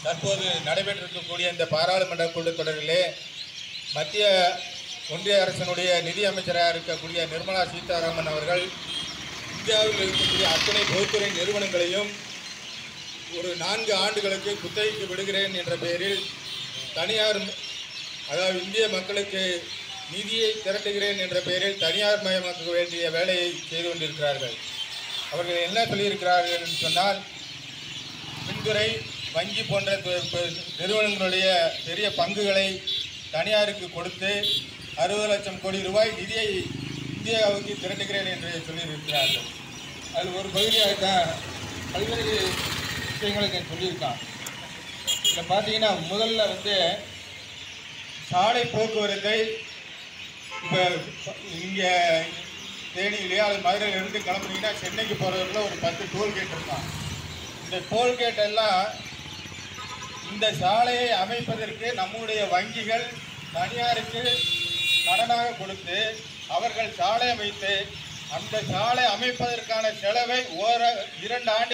தற்போது நடைபெற்றிருக்கக்கூடிய இந்த பாராளுமன்ற கூட்டத்தொடரிலே மத்திய ஒன்றிய அரசினுடைய நிதி அமைச்சராக இருக்கக்கூடிய நிர்மலா சீதாராமன் அவர்கள் இந்தியாவில் இருக்கக்கூடிய அத்தனை பொதுத்துறை நிறுவனங்களையும் ஒரு நான்கு ஆண்டுகளுக்கு குத்தகைக்கு விடுகிறேன் என்ற பெயரில் தனியார் அதாவது இந்திய மக்களுக்கு நிதியை திரட்டுகிறேன் என்ற பெயரில் தனியார் மயமாக்க வேண்டிய வேலையை செய்து கொண்டிருக்கிறார்கள் அவர்கள் என்ன சொல்லியிருக்கிறார்கள் என்று சொன்னால் மின்துறை வங்கி போன்ற து- ப- நிறுவனங்களுடைய பெரிய பங்குகளை தனியாருக்கு கொடுத்து அறுபது லட்சம் கோடி ரூபாய் நிதியை இந்தியாவுக்கு திரட்டுகிறேன் என்று சொல்லியிருக்கிறார்கள் அது ஒரு பகுதியாகத்தான் பல்வேறு விஷயங்களை இங்கே சொல்லியிருக்கான் இதில் பார்த்தீங்கன்னா முதல்ல வந்து சாலை போக்குவரத்தை இப்போ இங்கே தேனியிலேயே அது மதுரையிலிருந்து கிளம்புனீங்கன்னா சென்னைக்கு போகிறதுக்குள்ள ஒரு பத்து டோல்கேட் இருக்கான் இந்த டோல்கேட் எல்லாம் இந்த சாலையை அமைப்பதற்கு நம்முடைய வங்கிகள் தனியாருக்கு கடனாக கொடுத்து அவர்கள் சாலை அமைத்து அந்த சாலை அமைப்பதற்கான செலவை ஓர இரண்டு ஆண்டு